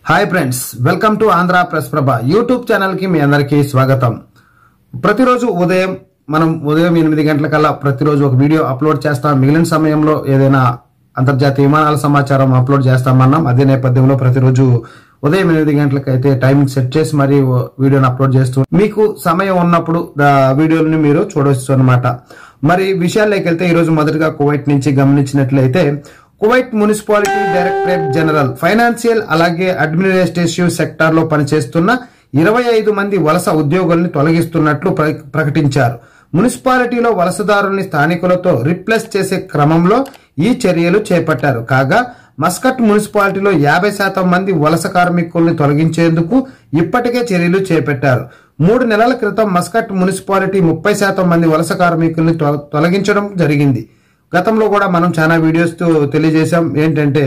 hi friends welcome to Andhra press Prabha YouTube channel కి మీ అందరికీ స్వాగతం ప్రతిరోజు ఉదయం మనం ఉదయం ఎనిమిది గంటలకల్లా ప్రతిరోజు ఒక వీడియో అప్లోడ్ చేస్తాం మిగిలిన సమయంలో ఏదైనా అంతర్జాతీయ విమానాల సమాచారం అప్లోడ్ చేస్తామన్నాం అదే నేపథ్యంలో ప్రతిరోజు ఉదయం ఎనిమిది గంటలకు అయితే టైమింగ్ సెట్ చేసి మరి వీడియోని అప్లోడ్ చేస్తూ మీకు సమయం ఉన్నప్పుడు దా వీడియోని మీరు చూడవచ్చు అన్నమాట మరి విషయాల్లోకి వెళ్తే ఈరోజు మొదటగా కువైట్ నుంచి గమనించినట్లయితే Kuwait municipality directorate general financial అలాగే అడ్మినిస్ట్రేటివ్ సెక్టార్ లో పనిచేస్తున్న ఇరవై ఐదు మంది వలస ఉద్యోగుల్ని తొలగిస్తున్నట్లు ప్ర- ప్రకటించారు మున్సిపాలిటీలో వలసదారుల్ని స్థానికులతో రిప్లేస్ చేసే క్రమంలో ఈ చర్యలు చేపట్టారు కాగా మస్కట్ మున్సిపాలిటీలో యాభై శాతం మంది వలస కార్మికుల్ని తొలగించేందుకు ఇప్పటికే చర్యలు చేపట్టారు మూడు నెలల క్రితం మస్కట్ మున్సిపాలిటీ ముప్పై శాతం మంది వలస కార్మికుల్ని తొ- తొలగించడం జరిగింది గతంలో కూడా మనం చాలా వీడియోస్ తో తెలియజేశాం ఏంటంటే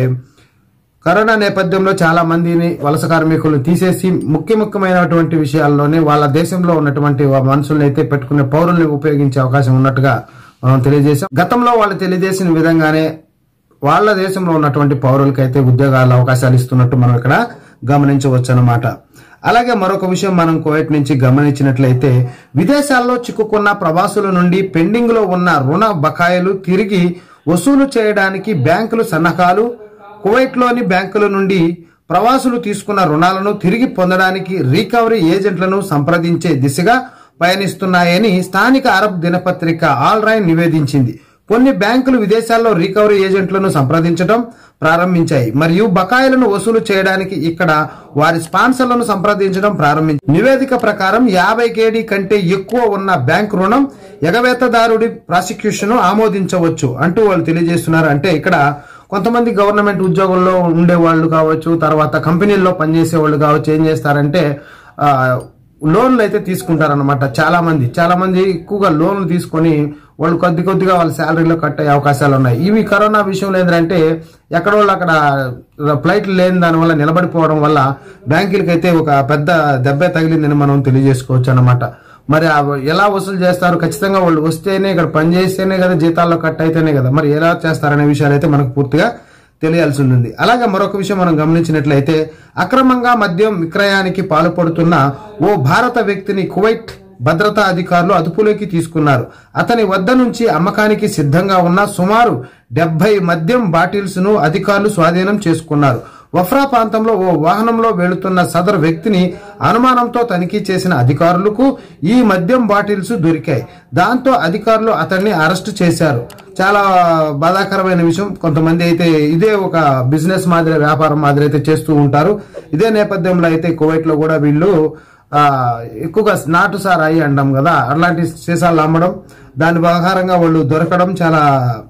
కరోనా నేపథ్యంలో చాలా మందిని వలస కార్మికులను తీసేసి ముఖ్య ముఖ్యమైనటువంటి విషయాల్లోనే వాళ్ళ దేశంలో ఉన్నటువంటి మనుషుల్ని అయితే పెట్టుకునే పౌరుల్ని ఉపయోగించే అవకాశం ఉన్నట్టుగా మనం తెలియజేశాం గతంలో వాళ్ళు తెలియజేసిన విధంగానే వాళ్ళ దేశంలో ఉన్నటువంటి పౌరులకి అయితే ఉద్యోగాల అవకాశాలు ఇస్తున్నట్టు మనం ఇక్కడ గమనించవచ్చు అన్నమాట అలాగే మరొక విషయం మనం కువైట్ నుంచి గమనించినట్లయితే విదేశాల్లో చిక్కుకున్న ప్రవాసుల నుండి పెండింగ్ లో ఉన్న రుణ బకాయిలు తిరిగి వసూలు చేయడానికి బ్యాంకులు సన్నాహాలు కువైట్లోని బ్యాంకుల నుండి ప్రవాసులు తీసుకున్న రుణాలను తిరిగి పొందడానికి రికవరీ ఏజెంట్లను సంప్రదించే దిశగా పయనిస్తున్నాయని స్థానిక అరబ్ దినపత్రిక ఆల్ రైన్ నివేదించింది కొన్ని బ్యాంకులు విదేశాల్లో రికవరీ ఏజెంట్లను సంప్రదించడం ప్రారంభించాయి మరియు బకాయిలను వసూలు చేయడానికి ఇక్కడ వారి స్పాన్సర్లను సంప్రదించడం ప్రారంభించాయి నివేదిక ప్రకారం యాభై కేడీ కంటే ఎక్కువ ఉన్న బ్యాంక్ రుణం ఎగవేతదారుడి ప్రాసిక్యూషన్ ఆమోదించవచ్చు అంటూ వాళ్ళు తెలియజేస్తున్నారు అంటే ఇక్కడ కొంతమంది గవర్నమెంట్ ఉద్యోగుల్లో ఉండే వాళ్ళు కావచ్చు తర్వాత కంపెనీల్లో పనిచేసే వాళ్ళు కావచ్చు ఏం చేస్తారంటే ఆ, లోన్లు అయితే తీసుకుంటారనమాట చాలా మంది చాలా మంది ఎక్కువగా లోన్లు తీసుకొని వాళ్ళు కొద్ది కొద్దిగా వాళ్ళ శాలరీలో కట్ అయ్యే అవకాశాలు ఉన్నాయి ఇవి కరోనా విషయంలో ఏంటంటే ఎక్కడ వాళ్ళు అక్కడ ఫ్లైట్లు లేని దాని వల్ల నిలబడిపోవడం వల్ల బ్యాంకులకి అయితే ఒక పెద్ద దెబ్బే తగిలిందని మనం తెలియజేసుకోవచ్చు అన్నమాట మరి ఆ ఎలా వసూలు చేస్తారు ఖచ్చితంగా వాళ్ళు వస్తేనే ఇక్కడ పని చేస్తేనే కదా జీతాల్లో కట్ అయితేనే కదా మరి ఎలా చేస్తారనే విషయాలు అయితే మనకు పూర్తిగా తెలియాల్సి ఉంటుంది అలాగే మరొక విషయం మనం గమనించినట్లయితే అక్రమంగా మద్యం విక్రయానికి పాల్పడుతున్న ఓ భారత వ్యక్తిని కువైట్ భద్రతా అధికారులు అదుపులోకి తీసుకున్నారు అతని వద్ద నుంచి అమ్మకానికి సిద్ధంగా ఉన్న సుమారు డెబ్బై మద్యం బాటిల్స్ ను అధికారులు స్వాధీనం చేసుకున్నారు వఫ్రా ప్రాంతంలో ఓ వాహనంలో వెళుతున్న సదరు వ్యక్తిని అనుమానంతో తనిఖీ చేసిన అధికారులకు ఈ మద్యం బాటిల్స్ దొరికాయి దాంతో అధికారులు అతన్ని అరెస్టు చేశారు చాలా బాధాకరమైన విషయం కొంతమంది అయితే ఇదే ఒక బిజినెస్ మాదిరి వ్యాపారం మాదిరి అయితే చేస్తూ ఉంటారు ఇదే నేపథ్యంలో అయితే కువైట్ లో కూడా వీళ్ళు ఆ, ఎక్కువగా నాటు సారాయి అంటాం కదా అలాంటి సీసాలు అమ్మడం దాని ప్రకారంగా వాళ్ళు దొరకడం చాలా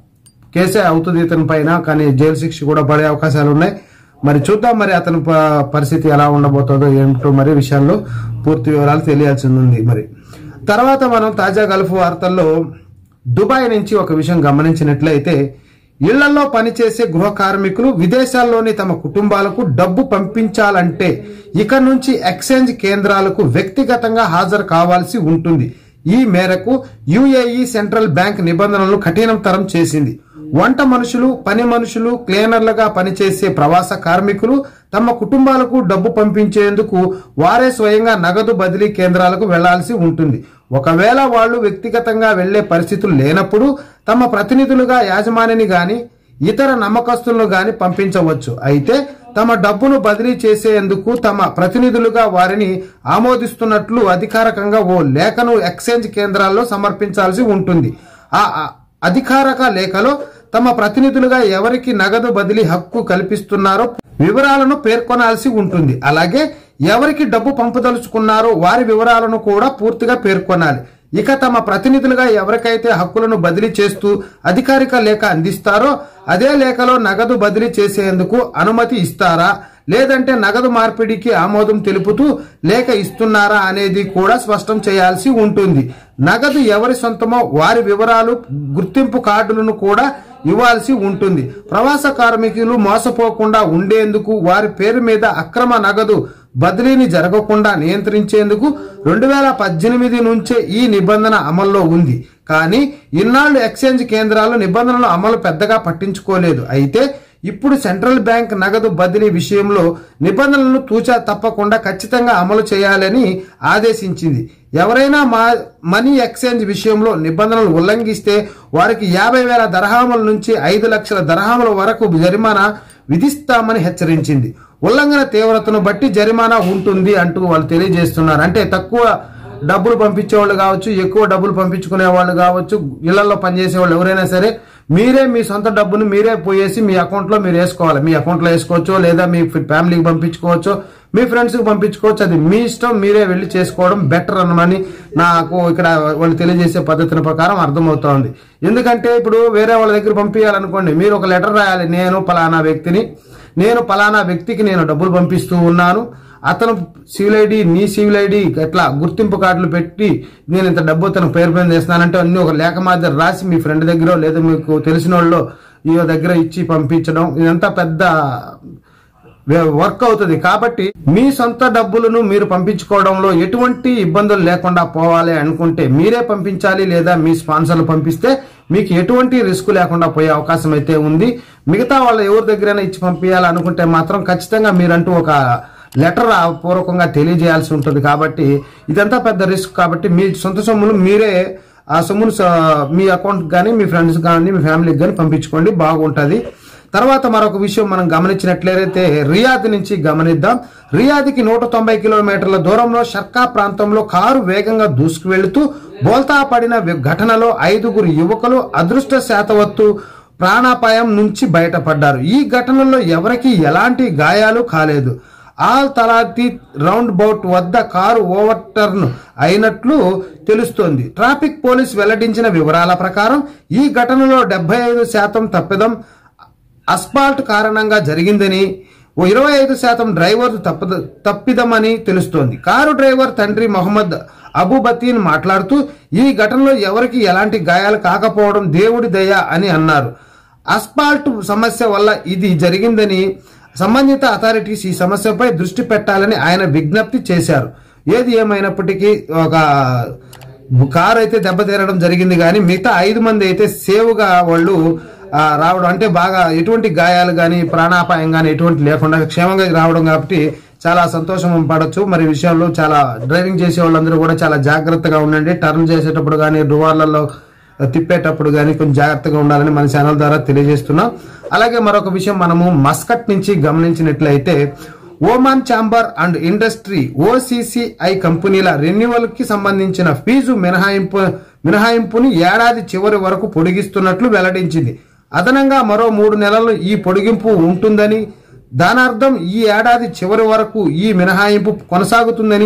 కేసే అవుతుంది ఇతని పైన కానీ జైలు శిక్ష కూడా పడే అవకాశాలు ఉన్నాయి మరి చూద్దాం మరి అతని ప- పరిస్థితి ఎలా ఉండబోతుందో ఏమిటో మరి విషయాల్లో పూర్తి వివరాలు తెలియాల్సి ఉంది మరి తర్వాత మనం తాజా గల్ఫ్ వార్తల్లో దుబాయ్ నుంచి ఒక విషయం గమనించినట్లయితే ఇళ్లలో పనిచేసే గృహ కార్మికులు విదేశాల్లోని తమ కుటుంబాలకు డబ్బు పంపించాలంటే ఇక నుంచి ఎక్స్చేంజ్ కేంద్రాలకు వ్యక్తిగతంగా హాజరు కావాల్సి ఉంటుంది ఈ మేరకు యుఏఈ సెంట్రల్ బ్యాంక్ నిబంధనలను కఠినతరం చేసింది వంట మనుషులు పని మనుషులు క్లీనర్లుగా పనిచేసే ప్రవాస కార్మికులు తమ కుటుంబాలకు డబ్బు పంపించేందుకు వారే స్వయంగా నగదు బదిలీ కేంద్రాలకు వెళ్లాల్సి ఉంటుంది ఒకవేళ వాళ్ళు వ్యక్తిగతంగా వెళ్లే పరిస్థితులు లేనప్పుడు తమ ప్రతినిధులుగా యాజమానిని గాని ఇతర నమ్మకస్తులను గాని పంపించవచ్చు అయితే తమ డబ్బును బదిలీ చేసేందుకు తమ ప్రతినిధులుగా వారిని ఆమోదిస్తున్నట్లు అధికారికంగా ఓ లేఖను ఎక్స్చేంజ్ కేంద్రాల్లో సమర్పించాల్సి ఉంటుంది ఆ ఆ అధికారక లేఖలో తమ ప్రతినిధులుగా ఎవరికి నగదు బదిలీ హక్కు కల్పిస్తున్నారో వివరాలను పేర్కొనాల్సి ఉంటుంది అలాగే ఎవరికి డబ్బు పంపదలుచుకున్నారో వారి వివరాలను కూడా పూర్తిగా పేర్కొనాలి ఇక తమ ప్రతినిధులుగా ఎవరికైతే హక్కులను బదిలీ చేస్తూ అధికారిక లేఖ అందిస్తారో అదే లేఖలో నగదు బదిలీ చేసేందుకు అనుమతి ఇస్తారా లేదంటే నగదు మార్పిడికి ఆమోదం తెలుపుతూ లేఖ ఇస్తున్నారా అనేది కూడా స్పష్టం చేయాల్సి ఉంటుంది నగదు ఎవరి సొంతమో వారి వివరాలు గుర్తింపు కార్డులను కూడా ఇవ్వాల్సి ఉంటుంది ప్రవాస కార్మికులు మోసపోకుండా ఉండేందుకు వారి పేరు మీద అక్రమ నగదు బదిలీని జరగకుండా నియంత్రించేందుకు రెండు వేల పద్దెనిమిది నుంచే ఈ నిబంధన అమల్లో ఉంది కానీ ఇన్నాళ్లు ఎక్స్చేంజ్ కేంద్రాలు నిబంధనలు అమలు పెద్దగా పట్టించుకోలేదు అయితే ఇప్పుడు సెంట్రల్ బ్యాంక్ నగదు బదిలీ విషయంలో నిబంధనలను తూచా తప్పకుండా ఖచ్చితంగా అమలు చేయాలని ఆదేశించింది ఎవరైనా మా మనీ ఎక్స్చేంజ్ విషయంలో నిబంధనలు ఉల్లంఘిస్తే వారికి యాభై వేల దరహాముల నుంచి ఐదు లక్షల దరహాముల వరకు జరిమానా విధిస్తామని హెచ్చరించింది ఉల్లంఘన తీవ్రతను బట్టి జరిమానా ఉంటుంది అంటూ వాళ్ళు తెలియజేస్తున్నారు అంటే తక్కువ డబ్బులు పంపించే వాళ్ళు కావచ్చు ఎక్కువ డబ్బులు పంపించుకునే వాళ్ళు కావచ్చు ఇళ్లలో పనిచేసే వాళ్ళు ఎవరైనా సరే మీరే మీ సొంత డబ్బును మీరే పోయేసి మీ అకౌంట్లో మీరు వేసుకోవాలి మీ అకౌంట్లో వేసుకోవచ్చు లేదా మీ ఫ్యామిలీకి పంపించుకోవచ్చు మీ ఫ్రెండ్స్కి పంపించుకోవచ్చు అది మీ ఇష్టం మీరే వెళ్ళి చేసుకోవడం బెటర్ అన్నమని నాకు ఇక్కడ వాళ్ళు తెలియజేసే పద్ధతిని ప్రకారం అర్థమవుతోంది ఎందుకంటే ఇప్పుడు వేరే వాళ్ళ దగ్గర పంపించాలనుకోండి మీరు ఒక లెటర్ రాయాలి నేను పలానా వ్యక్తిని నేను పలానా వ్యక్తికి నేను డబ్బులు పంపిస్తూ ఉన్నాను అతను సివిల్ ఐడి నీ సివిల్ ఐడి ఎట్లా గుర్తింపు కార్డులు పెట్టి నేను ఇంత డబ్బు తన పేరు పైన చేస్తున్నానంటే అన్ని ఒక లేఖ మాదిరి రాసి మీ ఫ్రెండ్ దగ్గర లేదా మీకు తెలిసిన వాళ్ళు ఈ దగ్గర ఇచ్చి పంపించడం ఇదంతా పెద్ద వర్క్ అవుతుంది కాబట్టి మీ సొంత డబ్బులను మీరు పంపించుకోవడంలో ఎటువంటి ఇబ్బందులు లేకుండా పోవాలి అనుకుంటే మీరే పంపించాలి లేదా మీ స్పాన్సర్లు పంపిస్తే మీకు ఎటువంటి రిస్క్ లేకుండా పోయే అవకాశం అయితే ఉంది మిగతా వాళ్ళ ఎవరి దగ్గరైనా ఇచ్చి పంపించాలి అనుకుంటే మాత్రం ఖచ్చితంగా మీరంటూ ఒక లెటర్ పూర్వకంగా తెలియజేయాల్సి ఉంటుంది కాబట్టి ఇదంతా పెద్ద రిస్క్ కాబట్టి మీ సొంత సొమ్ములు మీరే ఆ సొమ్మును స- మీ అకౌంట్ కానీ మీ ఫ్రెండ్స్ కానీ మీ ఫ్యామిలీకి కానీ పంపించుకోండి బాగుంటుంది తర్వాత మరొక విషయం మనం గమనించినట్లయితే రియాద్ నుంచి గమనిద్దాం రియాద్కి నూట తొంభై కిలోమీటర్ల దూరంలో షర్కా ప్రాంతంలో కారు వేగంగా దూసుకు వెళుతూ బోల్తా పడిన వి- ఘటనలో ఐదుగురు యువకులు అదృష్ట శాతవత్తు ప్రాణాపాయం నుంచి బయటపడ్డారు ఈ ఘటనలో ఎవరికీ ఎలాంటి గాయాలు కాలేదు ఆల్ తలాతి రౌండ్ బౌట్ వద్ద కారు ఓవర్ టర్న్ అయినట్లు తెలుస్తోంది ట్రాఫిక్ పోలీస్ వెల్లడించిన వివరాల ప్రకారం ఈ ఘటనలో డెబ్బై ఐదు శాతం తప్పిదం అస్ఫాల్ట్ కారణంగా జరిగిందని ఓ ఇరవై ఐదు శాతం డ్రైవర్ తప్పద తప్పిదమని తెలుస్తోంది కారు డ్రైవర్ తండ్రి మొహమ్మద్ అబుబతీన్ మాట్లాడుతూ ఈ ఘటనలో ఎవరికి ఎలాంటి గాయాలు కాకపోవడం దేవుడి దయ అని అన్నారు అస్ఫాల్ట్ సమస్య వల్ల ఇది జరిగిందని సంబంధిత అథారిటీస్ ఈ సమస్యపై దృష్టి పెట్టాలని ఆయన విజ్ఞప్తి చేశారు ఏది ఏమైనప్పటికీ ఒక కారు అయితే దెబ్బతీరడం జరిగింది కానీ మిగతా ఐదు మంది అయితే సేవ్గా వాళ్ళు ఆ, రావడం అంటే బాగా ఎటువంటి గాయాలు కానీ ప్రాణాపాయం కానీ ఎటువంటి లేకుండా క్షేమంగా రావడం కాబట్టి చాలా సంతోషం పడవచ్చు మరి ఈ విషయంలో చాలా డ్రైవింగ్ చేసే వాళ్ళందరూ కూడా చాలా జాగ్రత్తగా ఉండండి టర్న్ చేసేటప్పుడు కానీ రువార్లలో తిప్పేటప్పుడు కానీ కొంచెం జాగ్రత్తగా ఉండాలని మన ఛానల్ ద్వారా తెలియజేస్తున్నాం అలాగే మరొక విషయం మనము మస్కట్ నుంచి గమనించినట్లయితే Oman chamber and industry OCCI కంపెనీల రెన్యువల్ కి సంబంధించిన ఫీజు మినహాయింపు మినహాయింపుని ఏడాది చివరి వరకు పొడిగిస్తున్నట్లు వెల్లడించింది అదనంగా మరో మూడు నెలలు ఈ పొడిగింపు ఉంటుందని దానర్థం ఈ ఏడాది చివరి వరకు ఈ మినహాయింపు కొనసాగుతుందని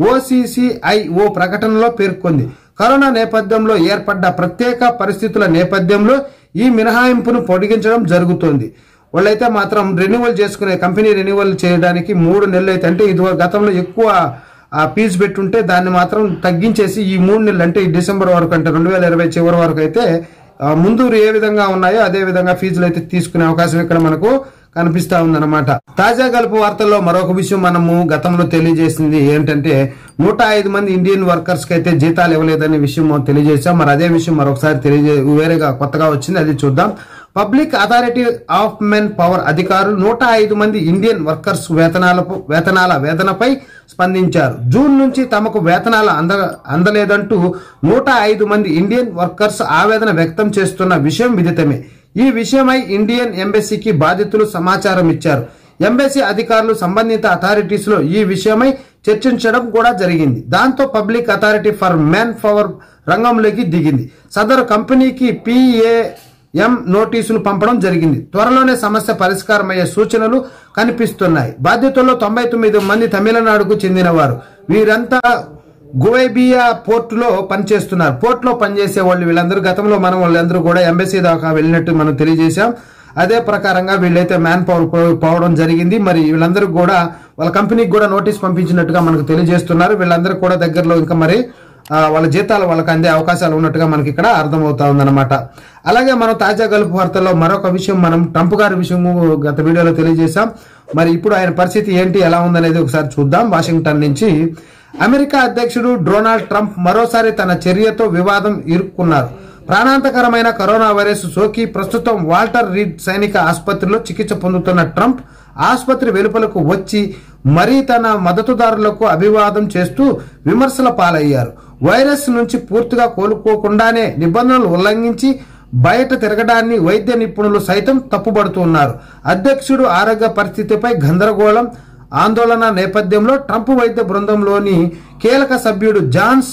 ఓసిసిఐ ఓ ప్రకటనలో పేర్కొంది కరోనా నేపథ్యంలో ఏర్పడ్డ ప్రత్యేక పరిస్థితుల నేపథ్యంలో ఈ మినహాయింపును పొడిగించడం జరుగుతోంది వాళ్ళైతే మాత్రం రెన్యువల్ చేసుకునే కంపెనీ రెన్యువల్ చేయడానికి మూడు నెలలు అయితే అంటే ఇది గతంలో ఎక్కువ ఆ ఫీజు పెట్టుంటే దాన్ని మాత్రం తగ్గించేసి ఈ మూడు నెలలు అంటే ఈ డిసెంబర్ వరకు అంటే రెండు వేల ఇరవై చివరి వరకు అయితే ఆ, ముందు ఏ విధంగా ఉన్నాయో అదే విధంగా ఫీజులు అయితే తీసుకునే అవకాశం ఇక్కడ మనకు కనిపిస్తా ఉందన్నమాట తాజా గల్పు వార్తల్లో మరొక విషయం మనము గతంలో తెలియజేసింది ఏంటంటే నూట ఐదు మంది ఇండియన్ వర్కర్స్ కి అయితే జీతాలు ఇవ్వలేదనే విషయం మనం తెలియజేసాం మరి అదే విషయం మరొకసారి తెలియజే వేరేగా కొత్తగా వచ్చింది అది చూద్దాం public authority of men power అధికారులు నూట ఐదు మంది ఇండియన్ వర్కర్స్ వేతనాలపు వేతనాల వేతనపై స్పందించారు జూన్ నుంచి తమకు వేతనాలు అంద అందలేదంటూ నూట ఐదు మంది ఇండియన్ వర్కర్స్ ఆవేదన వ్యక్తం చేస్తున్న విషయం విదితమే ఈ విషయమై ఇండియన్ ఎంబసీకి బాధితులు సమాచారం ఇచ్చారు ఎంబసీ అధికారులు సంబంధిత అథారిటీస్ లో ఈ విషయమై చర్చించడం కూడా జరిగింది దాంతో public authority for man power రంగంలోకి దిగింది సదరు కంపెనీకి పిఏ ఎం నోటీసులు పంపడం జరిగింది త్వరలోనే సమస్య పరిష్కారమయ్యే సూచనలు కనిపిస్తున్నాయి బాధ్యతల్లో తొంభై తొమ్మిది మంది తమిళనాడుకు చెందినవారు వీరంతా గువైబియా పోర్టులో పనిచేస్తున్నారు పోర్టులో పనిచేసే వాళ్ళు వీళ్ళందరూ గతంలో మనం వాళ్ళందరూ కూడా ఎంబసీ దాకా వెళ్ళినట్టు మనం తెలియజేశాం అదే ప్రకారంగా వీళ్ళైతే మ్యాన్ పవర్ పో- పోవడం జరిగింది మరి వీళ్ళందరూ కూడా వాళ్ళ కంపెనీకి కూడా నోటీస్ పంపించినట్టుగా మనకు తెలియజేస్తున్నారు వీళ్ళందరూ కూడా దగ్గరలో ఇంకా మరి ఆ, వాళ్ళ జీతాలు వాళ్ళకి అందే అవకాశాలు ఉన్నట్టుగా మనకి ఇక్కడ అర్థమవుతా ఉందన్నమాట అలాగే మనం తాజా గలుపు వార్తల్లో మరొక విషయం మనం ట్రంప్ గారి విషయం గత వీడియోలో తెలియజేశాం మరి ఇప్పుడు ఆయన పరిస్థితి ఏంటి ఎలా ఉందనేది ఒకసారి చూద్దాం వాషింగ్టన్ నుంచి అమెరికా అధ్యక్షుడు డొనాల్డ్ ట్రంప్ మరోసారి తన చర్యతో వివాదం ఇరుక్కున్నారు ప్రాణాంతకరమైన కరోనా వైరస్ సోకి ప్రస్తుతం వాల్టర్ రీడ్ సైనిక ఆసుపత్రిలో చికిత్స పొందుతున్న ట్రంప్ ఆసుపత్రి వెలుపలకు వచ్చి మరీ తన మద్దతుదారులకు అభివాదం చేస్తూ విమర్శల పాలయ్యారు వైరస్ నుంచి పూర్తిగా కోలుకోకుండానే నిబంధనలు ఉల్లంఘించి బయట తిరగడాన్ని వైద్య నిపుణులు సైతం తప్పుపడుతున్నారు అధ్యక్షుడు ఆరోగ్య పరిస్థితిపై గందరగోళం ఆందోళన నేపథ్యంలో ట్రంప్ వైద్య బృందంలోని కీలక సభ్యుడు జాన్స్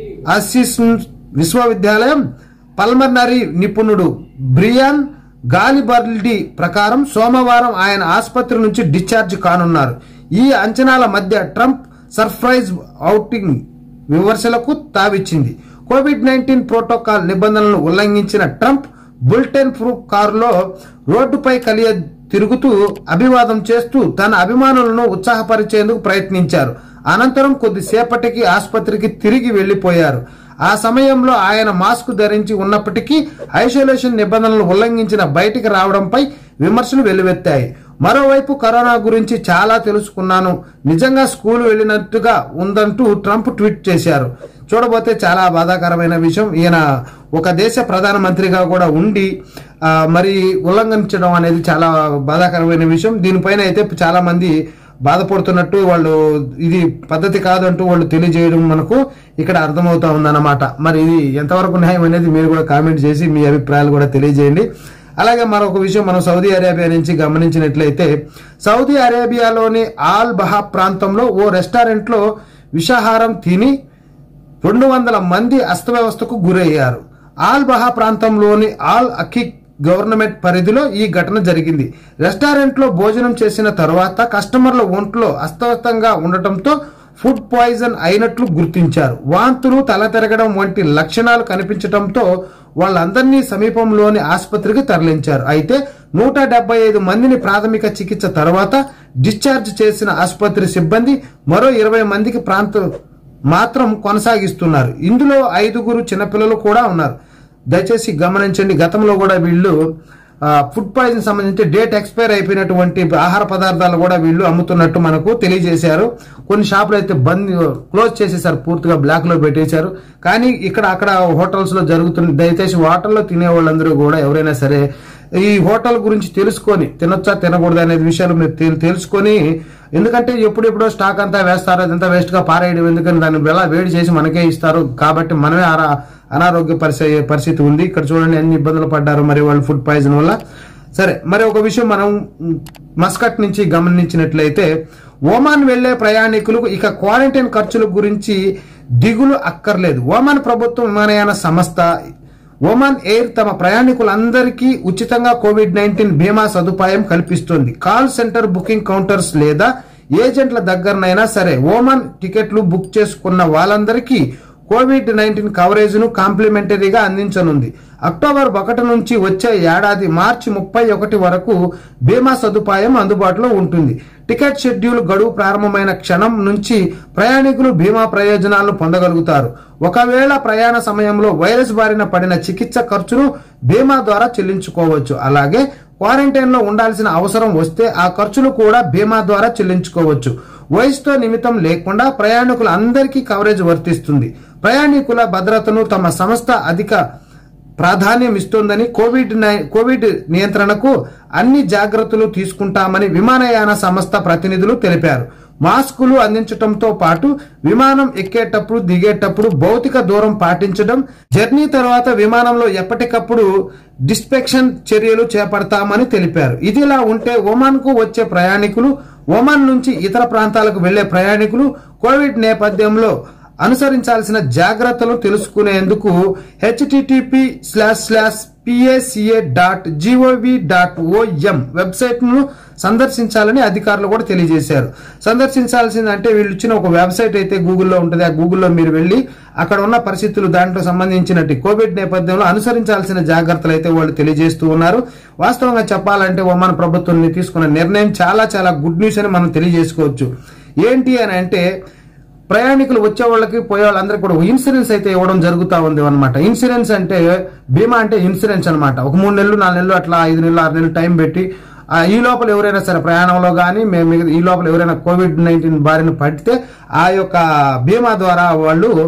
అసిస్ విశ్వవిద్యాలయం పల్మనరీ నిపుణుడు బ్రియాన్ గాలిబర్ల్డి ప్రకారం సోమవారం ఆయన ఆసుపత్రి నుంచి డిశ్చార్జ్ కానున్నారు ఈ అంచనాల మధ్య ట్రంప్ సర్ప్రైజ్ ఔటింగ్ విమర్శలకు తావిచ్చింది కోవిడ్ నైన్టీన్ ప్రోటోకాల్ నిబంధనలను ఉల్లంఘించిన ట్రంప్ బుల్టెన్ ప్రూఫ్ కారులో రోడ్డుపై కలియ తిరుగుతూ అభివాదం చేస్తూ తన అభిమానులను ఉత్సాహపరిచేందుకు ప్రయత్నించారు అనంతరం కొద్దిసేపటికి ఆసుపత్రికి తిరిగి వెళ్లిపోయారు ఆ సమయంలో ఆయన మాస్క్ ధరించి ఉన్నప్పటికీ ఐసోలేషన్ నిబంధనలు ఉల్లంఘించిన బయటికి రావడంపై విమర్శలు వెల్లువెత్తాయి మరోవైపు కరోనా గురించి చాలా తెలుసుకున్నాను నిజంగా స్కూల్ వెళ్ళినట్టుగా ఉందంటూ ట్రంప్ ట్వీట్ చేశారు చూడబోతే చాలా బాధాకరమైన విషయం ఈయన ఒక దేశ ప్రధానమంత్రిగా కూడా ఉండి ఆ, మరి ఉల్లంఘించడం అనేది చాలా బాధాకరమైన విషయం దీనిపైన అయితే చాలా మంది బాధపడుతున్నట్టు వాళ్ళు ఇది పద్ధతి కాదంటూ వాళ్ళు తెలియజేయడం మనకు ఇక్కడ అర్థమవుతా ఉందన్నమాట మరి ఇది ఎంతవరకు న్యాయం అనేది మీరు కూడా కామెంట్ చేసి మీ అభిప్రాయాలు కూడా తెలియజేయండి అలాగే మరొక విషయం మనం సౌదీ అరేబియా నుంచి గమనించినట్లయితే సౌదీ అరేబియాలోని ఆల్ బహా ప్రాంతంలో ఓ రెస్టారెంట్లో విషాహారం తిని రెండు వందల మంది అస్తవ్యవస్థకు గురయ్యారు ఆల్ బహా ప్రాంతంలోని ఆల్ అకిక్ గవర్నమెంట్ పరిధిలో ఈ ఘటన జరిగింది రెస్టారెంట్లో భోజనం చేసిన తర్వాత కస్టమర్ల ఒంట్లో అస్తవ్యస్తంగా ఉండటంతో ఫుడ్ పాయిజన్ అయినట్లు గుర్తించారు వాంతులు తల తిరగడం వంటి లక్షణాలు కనిపించడంతో వాళ్ళందరినీ సమీపంలోని ఆసుపత్రికి తరలించారు అయితే నూట డెబ్బై ఐదు మందిని ప్రాథమిక చికిత్స తర్వాత డిశ్చార్జ్ చేసిన ఆసుపత్రి సిబ్బంది మరో ఇరవై మందికి ప్రాంత మాత్రం కొనసాగిస్తున్నారు ఇందులో ఐదుగురు చిన్నపిల్లలు కూడా ఉన్నారు దయచేసి గమనించండి గతంలో కూడా వీళ్ళు ఆ, ఫుడ్ పాయిజన్ సంబంధించి డేట్ ఎక్స్పైర్ అయిపోయినటువంటి ఆహార పదార్థాలు కూడా వీళ్ళు అమ్ముతున్నట్టు మనకు తెలియజేశారు కొన్ని షాపులు అయితే బంద్ క్లోజ్ చేసేసారు పూర్తిగా బ్లాక్ లో పెట్టేశారు కానీ ఇక్కడ అక్కడ హోటల్స్ లో జరుగుతుంది దయచేసి హోటల్లో తినే వాళ్ళందరూ కూడా ఎవరైనా సరే ఈ హోటల్ గురించి తెలుసుకొని తినొచ్చా తినకూడదు అనే విషయాలు మీరు తెలు- తెలుసుకొని ఎందుకంటే ఎప్పుడెప్పుడో స్టాక్ అంతా వేస్తారు అదంతా వేస్ట్ గా పారేయడం ఎందుకని దాన్ని ఎలా వేడి చేసి మనకే ఇస్తారు కాబట్టి మనమే ఆరా- అనారోగ్య పరిస్థితి పరిస్థితి ఉంది ఇక్కడ చూడండి ఎన్ని ఇబ్బందులు పడ్డారు మరి వాళ్ళు ఫుడ్ పాయిజన్ వల్ల సరే మరి ఒక విషయం మనం మ్, మస్కట్ నుంచి గమనించినట్లయితే ఓమాన్ వెళ్లే ప్రయాణికులకు ఇక క్వారంటైన్ ఖర్చుల గురించి దిగులు అక్కర్లేదు ఓమాన్ ప్రభుత్వం విమానయాన సంస్థ ఒమాన్ ఎయిర్ తమ ప్రయాణికులందరికీ ఉచితంగా కోవిడ్ నైన్టీన్ బీమా సదుపాయం కల్పిస్తుంది కాల్ సెంటర్ బుకింగ్ కౌంటర్స్ లేదా ఏజెంట్ల దగ్గరనైనా సరే ఓమాన్ టికెట్లు బుక్ చేసుకున్న వాళ్ళందరికీ కోవిడ్ నైన్టీన్ కవరేజ్ ను కాంప్లిమెంటరీగా అందించనుంది అక్టోబర్ ఒకటి నుంచి వచ్చే ఏడాది మార్చి ముప్పై ఒకటి వరకు బీమా సదుపాయం అందుబాటులో ఉంటుంది టికెట్ షెడ్యూల్ గడువు ప్రారంభమైన క్షణం నుంచి ప్రయాణికులు బీమా ప్రయోజనాలను పొందగలుగుతారు ఒకవేళ ప్రయాణ సమయంలో వైరస్ బారిన పడిన చికిత్స ఖర్చును బీమా ద్వారా చెల్లించుకోవచ్చు అలాగే క్వారంటైన్ లో ఉండాల్సిన అవసరం వస్తే ఆ ఖర్చులు కూడా బీమా ద్వారా చెల్లించుకోవచ్చు వయసుతో నిమిత్తం లేకుండా ప్రయాణికుల అందరికీ కవరేజ్ వర్తిస్తుంది ప్రయాణికుల భద్రతను తమ సంస్థ అధిక ప్రాధాన్యం ఇస్తోందని కోవిడ్ నై- కోవిడ్ నియంత్రణకు అన్ని జాగ్రత్తలు తీసుకుంటామని విమానయాన సంస్థ ప్రతినిధులు తెలిపారు మాస్కులు అందించడంతో పాటు విమానం ఎక్కేటప్పుడు దిగేటప్పుడు భౌతిక దూరం పాటించడం జర్నీ తర్వాత విమానంలో ఎప్పటికప్పుడు డిస్పెక్షన్ చర్యలు చేపడతామని తెలిపారు ఇదిలా ఉంటే ఒమాన్ కు వచ్చే ప్రయాణికులు ఒమాన్ నుంచి ఇతర ప్రాంతాలకు వెళ్లే ప్రయాణికులు కోవిడ్ నేపథ్యంలో అనుసరించాల్సిన జాగ్రత్తలు తెలుసుకునేందుకు HTTP slash slash PACA dot GOV dot OM website ను సందర్శించాలని అధికారులు కూడా తెలియజేశారు సందర్శించాల్సిందంటే వీళ్ళు ఇచ్చిన ఒక వెబ్సైట్ అయితే గూగుల్లో ఉంటుంది ఆ గూగుల్లో మీరు వెళ్ళి అక్కడ ఉన్న పరిస్థితులు దాంట్లో సంబంధించినట్టు కోవిడ్ నేపథ్యంలో అనుసరించాల్సిన జాగ్రత్తలు అయితే వాళ్ళు తెలియజేస్తూ ఉన్నారు వాస్తవంగా చెప్పాలంటే ఒమాన్ ప్రభుత్వం తీసుకున్న నిర్ణయం చాలా చాలా గుడ్ న్యూస్ అని మనం తెలియజేసుకోవచ్చు ఏంటి అని అంటే ప్రయాణికులు వచ్చే వాళ్ళకి పోయే వాళ్ళందరికీ కూడా ఇన్సూరెన్స్ అయితే ఇవ్వడం జరుగుతా ఉంది అనమాట ఇన్సూరెన్స్ అంటే బీమా అంటే ఇన్సూరెన్స్ అన్నమాట ఒక మూడు నెలలు నాలుగు నెలలు అట్లా ఐదు నెలలు ఆరు నెలలు టైం పెట్టి ఆ, ఈ లోపల ఎవరైనా సరే ప్రయాణంలో కానీ మేము మిగతా- ఈ లోపల ఎవరైనా కోవిడ్ నైన్టీన్ బారిన పడితే ఆ యొక్క బీమా ద్వారా వాళ్ళు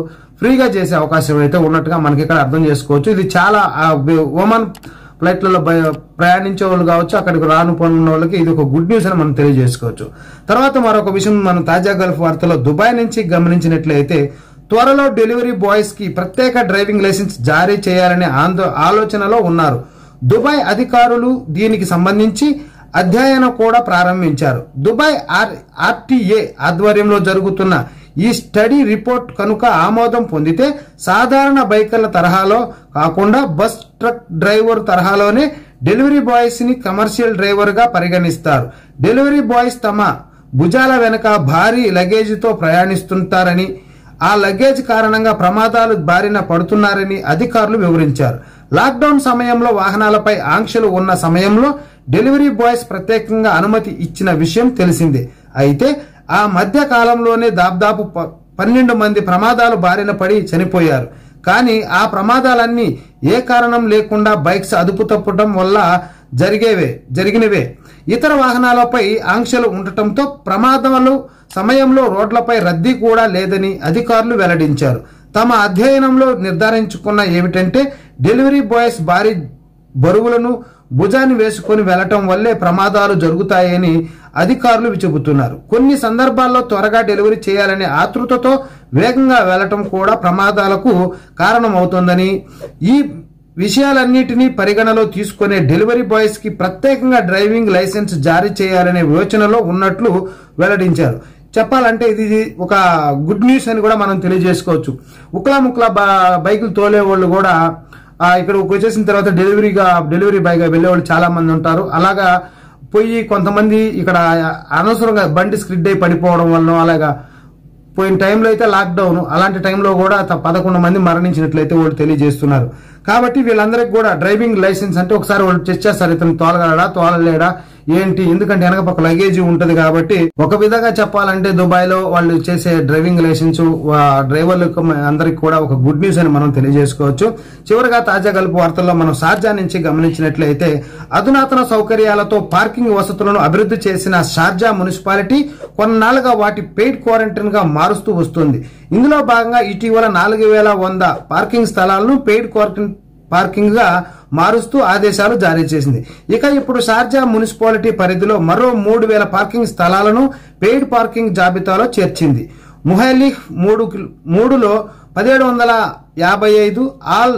ఫ్రీగా చేసే అవకాశం అయితే ఉన్నట్టుగా మనకి ఇక్కడ అర్థం చేసుకోవచ్చు ఇది చాలా ఓమన్ ఫ్లైట్లలో బయ- ప్రయాణించే వాళ్ళు కావచ్చు అక్కడికి రాను పనున్న వాళ్ళకి ఇది ఒక గుడ్ న్యూస్ అని మనం తెలియజేసుకోవచ్చు తర్వాత మరొక విషయం మనం తాజా గల్ఫ్ వార్తలో దుబాయ్ నుంచి గమనించినట్లయితే త్వరలో డెలివరీ బాయ్స్ కి ప్రత్యేక డ్రైవింగ్ లైసెన్స్ జారీ చేయాలనే ఆందో ఆలోచనలో ఉన్నారు దుబాయ్ అధికారులు దీనికి సంబంధించి అధ్యయనం కూడా ప్రారంభించారు దుబాయ్ ఆర్ ఆర్టీఏ ఆధ్వర్యంలో జరుగుతున్న ఈ స్టడీ రిపోర్ట్ కనుక ఆమోదం పొందితే సాధారణ బైకర్ల తరహాలో కాకుండా బస్ ట్రక్ డ్రైవర్ తరహాలోనే డెలివరీ బాయ్స్ ని కమర్షియల్ డ్రైవర్ గా పరిగణిస్తారు డెలివరీ బాయ్స్ తమ భుజాల వెనక భారీ లగేజీతో ప్రయాణిస్తుంటారని ఆ లగేజ్ కారణంగా ప్రమాదాలు బారిన పడుతున్నారని అధికారులు వివరించారు లాక్డౌన్ సమయంలో వాహనాలపై ఆంక్షలు ఉన్న సమయంలో డెలివరీ బాయ్స్ ప్రత్యేకంగా అనుమతి ఇచ్చిన విషయం తెలిసిందే అయితే ఆ మధ్య కాలంలోనే దాదాపు ప- పన్నెండు మంది ప్రమాదాలు బారిన పడి చనిపోయారు కానీ ఆ ప్రమాదాలన్నీ ఏ కారణం లేకుండా బైక్స్ అదుపు తప్పడం వల్ల జరిగేవే జరిగినవే ఇతర వాహనాలపై ఆంక్షలు ఉండటంతో ప్రమాదాలు సమయంలో రోడ్లపై రద్దీ కూడా లేదని అధికారులు వెల్లడించారు తమ అధ్యయనంలో నిర్ధారించుకున్న ఏమిటంటే డెలివరీ బాయ్స్ భారీ బరువులను భుజాన్ని వేసుకొని వెళ్లటం వల్లే ప్రమాదాలు జరుగుతాయని అధికారులు చెబుతున్నారు కొన్ని సందర్భాల్లో త్వరగా డెలివరీ చేయాలనే ఆతృతతో వేగంగా వెళ్లటం కూడా ప్రమాదాలకు కారణమవుతోందని ఈ విషయాలన్నిటినీ పరిగణలో తీసుకునే డెలివరీ బాయ్స్ కి ప్రత్యేకంగా డ్రైవింగ్ లైసెన్స్ జారీ చేయాలనే యోచనలో ఉన్నట్లు వెల్లడించారు చెప్పాలంటే ఇది ఒక గుడ్ న్యూస్ అని కూడా మనం తెలియజేసుకోవచ్చు ఉక్లా ముక్లా బ- బైకులు తోలే వాళ్ళు కూడా ఆ, ఇక్కడికి వచ్చేసిన తర్వాత డెలివరీగా డెలివరీ బాయ్గా వెళ్ళే వాళ్ళు చాలా మంది ఉంటారు అలాగా పోయి కొంతమంది ఇక్కడ అనవసరంగా బండి స్క్రిడ్ అయి పడిపోవడం వల్ల అలాగా పోయిన టైంలో అయితే లాక్డౌన్ అలాంటి టైంలో కూడా త- పదకొండు మంది మరణించినట్లయితే వాళ్ళు తెలియజేస్తున్నారు కాబట్టి వీళ్ళందరికీ కూడా డ్రైవింగ్ లైసెన్స్ అంటే ఒకసారి వాళ్ళు చెక్ చేస్తారు ఇతను తోలగలడా తోలలేడా ఏంటి ఎందుకంటే వెనక పక్క లగేజ్ ఉంటది కాబట్టి ఒక విధంగా చెప్పాలంటే దుబాయ్ లో వాళ్ళు చేసే డ్రైవింగ్ లైసెన్స్ డ్రైవర్లకు అందరికి కూడా ఒక గుడ్ న్యూస్ అని మనం తెలియజేసుకోవచ్చు చివరిగా తాజా గల్పు వార్తల్లో మనం షార్జా నుంచి గమనించినట్లయితే అధునాతన సౌకర్యాలతో పార్కింగ్ వసతులను అభివృద్ధి చేసిన షార్జా మున్సిపాలిటీ కొన్నాళ్లుగా వాటి పెయిడ్ క్వారంటైన్ గా మారుస్తూ వస్తుంది ఇందులో భాగంగా ఇటీవల నాలుగు వేల వంద పార్కింగ్ స్థలాలను పెయిడ్ క్వారంటైన్ పార్కింగ్ గా మారుస్తూ ఆదేశాలు జారీ చేసింది ఇక ఇప్పుడు షార్జా మున్సిపాలిటీ పరిధిలో మరో మూడు వేల పార్కింగ్ స్థలాలను పెయిడ్ పార్కింగ్ జాబితాలో చేర్చింది ముహలిహ్ మూడు కిల్- మూడులో పదిహేడు వందల యాభై ఐదు ఆల్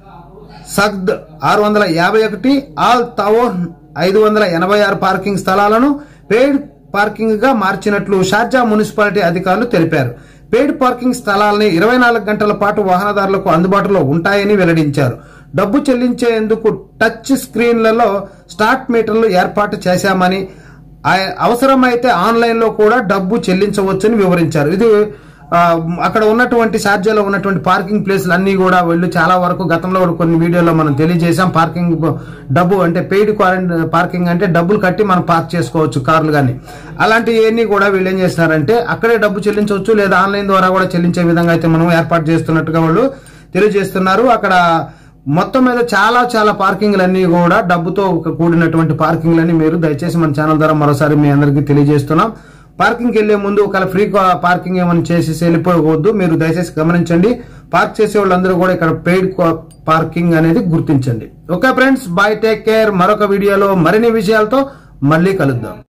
సగ్ద్ ఆరు వందల యాభై ఒకటి ఆల్ తవోన్ ఐదు వందల ఎనభై ఆరు పార్కింగ్ స్థలాలను పెయిడ్ పార్కింగ్ గా మార్చినట్లు షార్జా మున్సిపాలిటీ అధికారులు తెలిపారు పెయిడ్ పార్కింగ్ స్థలాలని ఇరవై నాలుగు గంటల పాటు వాహనదారులకు అందుబాటులో ఉంటాయని వెల్లడించారు డబ్బు చెల్లించేందుకు టచ్ స్క్రీన్లలో స్టార్ట్ మీటర్లు ఏర్పాటు చేశామని ఆ- అవసరమైతే ఆన్లైన్ లో కూడా డబ్బు చెల్లించవచ్చని వివరించారు ఇది ఆ, అక్కడ ఉన్నటువంటి షార్జాలో ఉన్నటువంటి పార్కింగ్ ప్లేస్లు అన్ని కూడా వెళ్ళు చాలా వరకు గతంలో కూడా కొన్ని వీడియోలో మనం తెలియజేశాం పార్కింగ్ డబ్బు అంటే పెయిడ్ పార్కింగ్ అంటే డబ్బులు కట్టి మనం పార్క్ చేసుకోవచ్చు కార్లు కానీ అలాంటివన్నీ కూడా వీళ్ళు ఏం చేస్తున్నారంటే అక్కడే డబ్బు చెల్లించవచ్చు లేదా ఆన్లైన్ ద్వారా కూడా చెల్లించే విధంగా అయితే మనం ఏర్పాటు చేస్తున్నట్టుగా వాళ్ళు తెలియజేస్తున్నారు అక్కడ మొత్తం మీద చాలా చాలా పార్కింగ్లన్నీ కూడా డబ్బుతో కూడినటువంటి పార్కింగ్లన్నీ మీరు దయచేసి మన ఛానల్ ద్వారా మరోసారి మీ అందరికీ తెలియజేస్తున్నాం పార్కింగ్ వెళ్లే ముందు ఒకవేళ ఫ్రీ పార్కింగ్ ఏమైనా చేసేసి వెళ్ళిపోవద్దు మీరు దయచేసి గమనించండి పార్క్ చేసే వాళ్ళందరూ కూడా ఇక్కడ పెయిడ్ పార్కింగ్ అనేది గుర్తించండి okay friends bye take care మరొక వీడియోలో మరిన్ని విషయాలతో మళ్ళీ కలుద్దాం